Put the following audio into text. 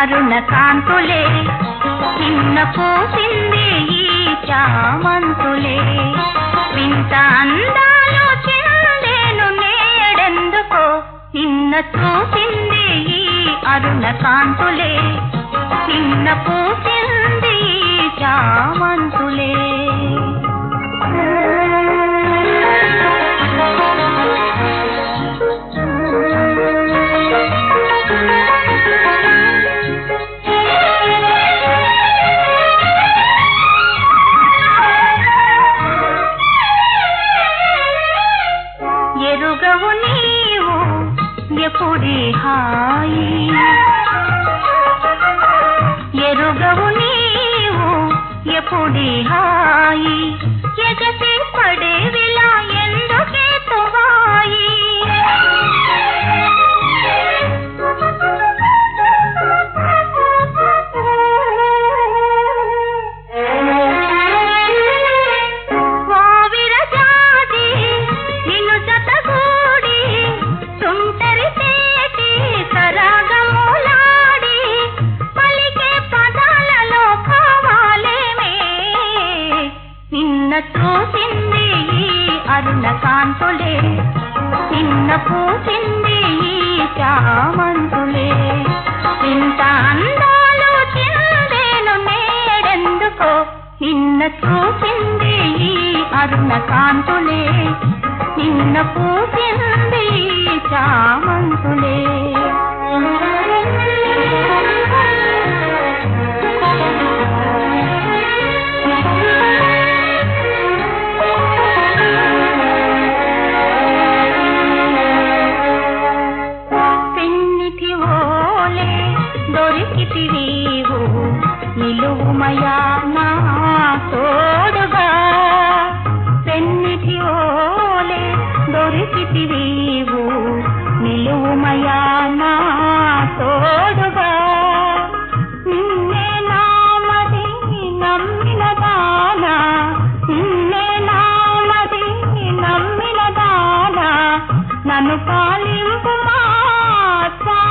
అరుణ కాంతులే నిన్న పూసింది ఈ చామంతులే వింత అందాలు చిందేను నేడెందుకో నిన్న చూసింది ఈ అరుణ కాంతులే నిన్న పూసింది ఈ చామంతులే ఎరుగవు నీవు ఎప్పుడి హాయి ఎరుగవు నీవు ఎప్పుడి హాయి ఎగసి పడేవిలా ఎందుకే తువాయి వావిరజాది నిన్ను జతగూడి తుంటరి తేటి సరాగములాడి పలికే పదాలలో కావాలేమే నిన్న చూసింది ఈ అరుణ కాంతులే నిన్న పూసింది ఈ చామంతులే ఇంత అందాలు చిందేను నేడెందుకో నిన్న చూసింది ఈ అరుణ కాంతులే నిన్న పూసింది ఈ చామంతులే పెన్నిటి ఓలే దొరికితివీవు నిలువుమయా నా తోడుగా పెన్నిటి ఓలే దొరికితివీవు నిలువుమయా నా తోడుగా నిన్నే నామది నమ్మిన దానా నిన్నే నామది నమ్మిన దానా నన్ను పాలింపు మా